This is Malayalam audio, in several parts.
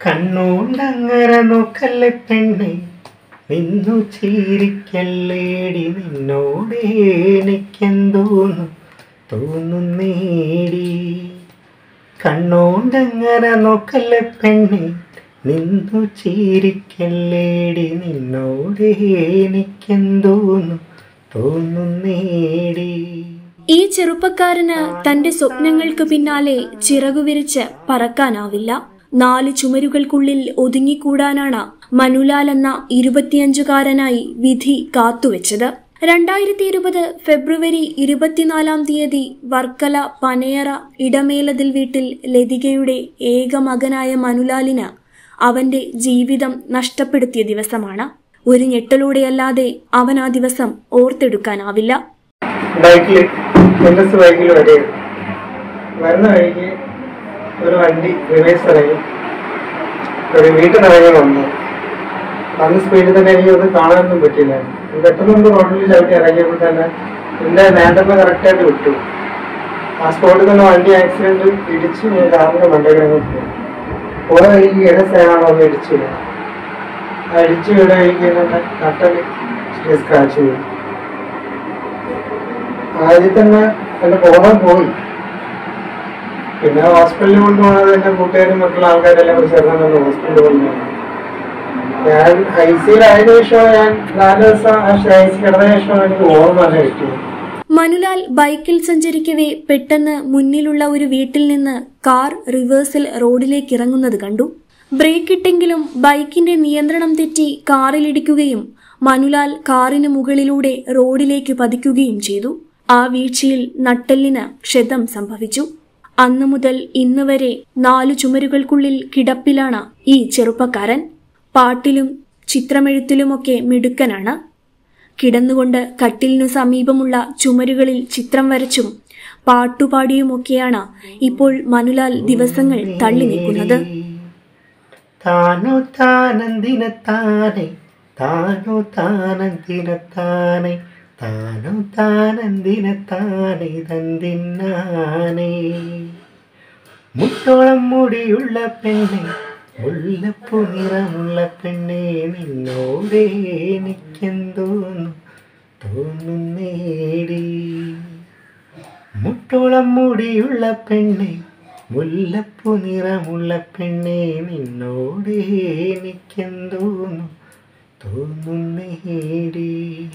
കണ്ണോണ്ടങ്ങര നോക്കല്ലേ പെണ്ണെ നിന്നു ചീരിക്കല്ലേടി നിന്നോട് എനിക്കെന്തോന്നു തോന്നുന്നേടി കണ്ണോണ്ടങ്ങര നോക്കല്ലേ പെണ്ണെ നിന്നു ചീരിക്കല്ലേടി നിന്നോട് എനിക്കെന്തോന്നു തോന്നുന്നേടി ഈ ചെറുപ്പക്കാരന് തന്റെ സ്വപ്നങ്ങൾക്ക് പിന്നാലെ ചിറകുവിരിച്ച് പറക്കാനാവില്ല നാല് ചുമരുകൾക്കുള്ളിൽ ഒതുങ്ങിക്കൂടാനാണ് മനുലാൽ എന്ന ഇരുപത്തിയഞ്ചുകാരനായി വിധി കാത്തുവെച്ചത് രണ്ടായിരത്തി ഇരുപത് ഫെബ്രുവരി ഇരുപത്തിനാലാം തീയതി വർക്കല പനയറ ഇടമേലതിൽ വീട്ടിൽ ലതികയുടെ ഏക മകനായ മനുലാലിന് അവന്റെ ജീവിതം നഷ്ടപ്പെടുത്തിയ ദിവസമാണ് ഒരു ഞെട്ടലൂടെയല്ലാതെ അവൻ ആ ദിവസം ഓർത്തെടുക്കാനാവില്ല ബൈക്കിൽ എൻ എസ് ബൈക്കിൽ വരികയാണ് വരുന്ന വഴിക്ക് ഒരു വണ്ടി റിവേഴ്സ് ഇറങ്ങി ഒരു വീട്ടിൽ നിന്ന് ഇറങ്ങി വന്നു അന്ന് സ്പീഡിൽ തന്നെ എനിക്ക് ഒന്നും കാണാനൊന്നും പറ്റില്ല പെട്ടെന്ന് ഒന്ന് റോഡിൽ ചവിട്ടി ഇറങ്ങിയപ്പോൾ തന്നെ എൻ്റെ നേരത്തെ കറക്റ്റായിട്ട് വിട്ടു ആ സ്പോട്ടിൽ തന്നെ വണ്ടി ആക്സിഡന്റ് ഇടിച്ച് ഞാൻ കാറിന്റെ മണ്ടയിലങ്ങ് പോയി പോയ വഴിക്ക് ഇടസേനാണോ ഒന്ന് ഇടിച്ചില്ല ആ ഇടിച്ചു വീണ വഴിക്ക് തന്നെ നട്ടൽ സ്ക്രാച്ച് ചെയ്തു ആദ്യം തന്നെ എന്റെ ബോധം പോയി പിന്നെ ഹോസ്പിറ്റലിൽ കൊണ്ടുപോകുന്നത് എന്റെ കൂട്ടുകാരും മറ്റുള്ള ആൾക്കാരെല്ലാം കൂടി ചേർന്നാണ് ഹോസ്പിറ്റലിൽ കൊണ്ടുപോകുന്നത് ഞാൻ ഐ സിയിലായതിനു ശേഷം ഞാൻ നാല് ദിവസം ഐ സി കിടന്ന ശേഷം എനിക്ക് ഓർമ്മ തന്നെ കിട്ടിയത് മനുലാൽ ബൈക്കിൽ സഞ്ചരിക്കവേ പെട്ടെന്ന് മുന്നിലുള്ള ഒരു വീട്ടിൽ നിന്ന് കാർ റിവേഴ്സിൽ റോഡിലേക്ക് ഇറങ്ങുന്നത് കണ്ടു ബ്രേക്ക് ഇട്ടെങ്കിലും ബൈക്കിന്റെ നിയന്ത്രണം തെറ്റി കാറിലിടിക്കുകയും മനുലാൽ കാറിന് മുകളിലൂടെ റോഡിലേക്ക് പതിക്കുകയും ചെയ്തു ആ വീഴ്ചയിൽ നട്ടെല്ലിന് ക്ഷതം സംഭവിച്ചു അന്നു മുതൽ ഇന്ന് വരെ നാലു ചുമരുകൾക്കുള്ളിൽ കിടപ്പിലാണ് ഈ ചെറുപ്പക്കാരൻ പാട്ടിലും ചിത്രമെഴുത്തിലുമൊക്കെ മിടുക്കനാണ് കിടന്നുകൊണ്ട് കട്ടിലിനു സമീപമുള്ള ചുമരുകളിൽ ചിത്രം വരച്ചും പാട്ടുപാടിയുമൊക്കെയാണ് ഇപ്പോൾ മനുലാൽ ദിവസങ്ങൾ തള്ളി നീക്കുന്നത് താനോ താനന്ദിന താനെ താനോ താനന്ദിന താനെ താനോ താനന്ദിന താനെ തന്തിന്നാനേ മുട്ടോളം മുടിയുള്ള പെണ്ണെ മുല്ലപ്പൂ നിറമുള്ള പെണ്ണെ നിന്നോട് എനിക്കെന്തോന്നു തോന്നുന്നേടി മുട്ടോളം മുടിയുള്ള പെണ്ണെ മുല്ലപ്പൂ നിറമുള്ള പെണ്ണെ നിന്നോട് എനിക്കെന്തോന്നു തോന്നുന്നേടി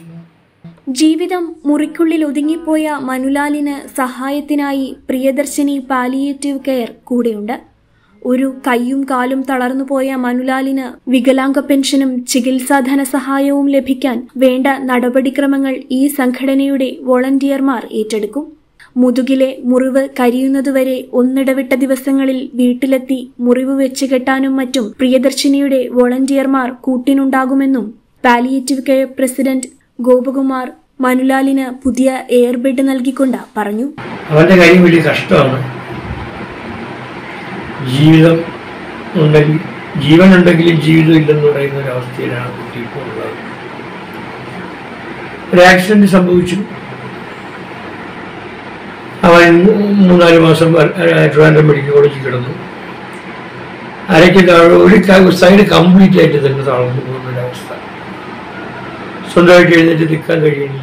ജീവിതം മുറിക്കുള്ളിൽ ഒതുങ്ങിപ്പോയ മനുലാലിന് സഹായത്തിനായി പ്രിയദർശിനി പാലിയേറ്റീവ് കെയർ കൂടെയുണ്ട് ഒരു കൈയും കാലും തളർന്നുപോയ മനുലാലിന് വികലാംഗ പെൻഷനും ചികിത്സാ ധനസഹായവും ലഭിക്കാൻ വേണ്ട നടപടിക്രമങ്ങൾ ഈ സംഘടനയുടെ വോളണ്ടിയർമാർ ഏറ്റെടുക്കും മുതുകിലെ മുറിവ് കരിയുന്നതുവരെ ഒന്നിടവിട്ട ദിവസങ്ങളിൽ വീട്ടിലെത്തി മുറിവ് വെച്ച് കെട്ടാനും മറ്റും പ്രിയദർശിനിയുടെ വോളണ്ടിയർമാർ കൂട്ടിനുണ്ടാകുമെന്നും പാലിയേറ്റീവ് കെയർ പ്രസിഡന്റ് ഗോപകുമാർ മനുലാലിന് പുതിയ എയർബെഡ് നൽകിക്കൊണ്ട് പറഞ്ഞു അവൻ്റെ കാര്യം വലിയ കഷ്ടമാണ് ജീവിതം ഉണ്ടെങ്കിൽ ജീവൻ ഉണ്ടെങ്കിലും ജീവിതം ഇല്ലെന്ന് പറയുന്ന ഒരു അവസ്ഥയിലാണ് കുട്ടി ഇപ്പോൾ ഉള്ളത് ഒരു ആക്സിഡന്റ് സംഭവിച്ചു അവൻ മൂന്നാല് മാസം ട്രിവാൻഡ്രം മെഡിക്കൽ കോളേജിൽ കിടന്നു അരയ്ക്ക് താഴെ ഒരു ക- സൈഡ് കംപ്ലീറ്റ് ആയിട്ട് തന്നെ തളർന്നു പോകുന്ന ഒരവസ്ഥ സ്വന്തമായിട്ട് എഴുന്നേറ്റ് നിൽക്കാൻ കഴിയുന്നില്ല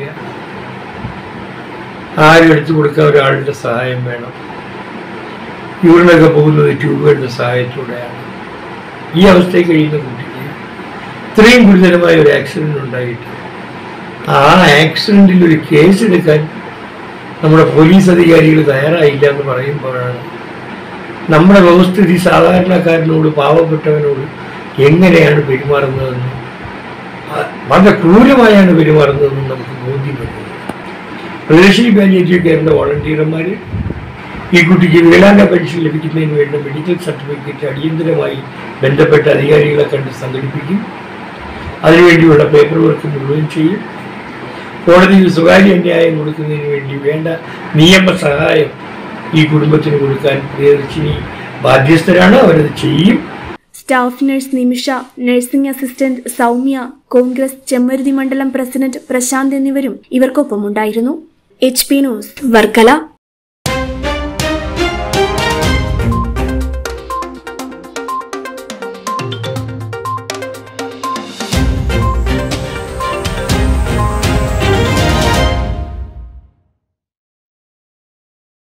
ആരും എടുത്തു കൊടുക്കാൻ ഒരാളുടെ സഹായം വേണം യൂറിനൊക്കെ പോകുന്നത് ട്യൂബുകളുടെ സഹായത്തോടെയാണ് ഈ അവസ്ഥയിൽ കഴിയുന്ന കുട്ടിക്ക് ഇത്രയും ഗുരുതരമായ ഒരു ആക്സിഡന്റ് ഉണ്ടായിട്ട് ആ ആക്സിഡന്റിൽ ഒരു കേസ് എടുക്കാൻ നമ്മുടെ പോലീസ് അധികാരികൾ തയ്യാറായില്ല എന്ന് പറയുമ്പോഴാണ് നമ്മുടെ വ്യവസ്ഥിതി സാധാരണക്കാരനോട് പാവപ്പെട്ടവനോട് എങ്ങനെയാണ് പെരുമാറുന്നതെന്ന് അ- വളരെ ക്രൂരമായാണ് പെരുമാറുന്നതെന്ന് നമുക്ക് ബോധ്യപ്പെടുന്നത് പ്രദേശി പാലിയേറ്റീവ് കെയറിന്റെ വോളണ്ടിയർമാർ ഈ കുട്ടിക്ക് വികലാംഗ പെൻഷൻ ലഭിക്കുന്നതിന് വേണ്ട മെഡിക്കൽ സർട്ടിഫിക്കറ്റ് അടിയന്തരമായി ബന്ധപ്പെട്ട അധികാരികളെ കണ്ട് സംഘടിപ്പിക്കും അതിനുവേണ്ടിയുള്ള പേപ്പർ വർക്ക് മുഴുവൻ ചെയ്യും കോടതിയിൽ സ്വകാര്യ ന്യായം കൊടുക്കുന്നതിന് വേണ്ടി വേണ്ട നിയമ സഹായം ഈ കുടുംബത്തിന് കൊടുക്കാൻ പ്രിയദർശിനി ബാധ്യസ്ഥരാണ് അവരത് ചെയ്യും staff nurse Nimisha nursing assistant Soumya Congress Chemmaruthi മണ്ഡലം പ്രസിഡന്റ് പ്രശാന്ത് എന്നിവരും ഇവർക്കൊപ്പമുണ്ടായിരുന്നു എച്ച് പി ന്യൂസ് വർക്കല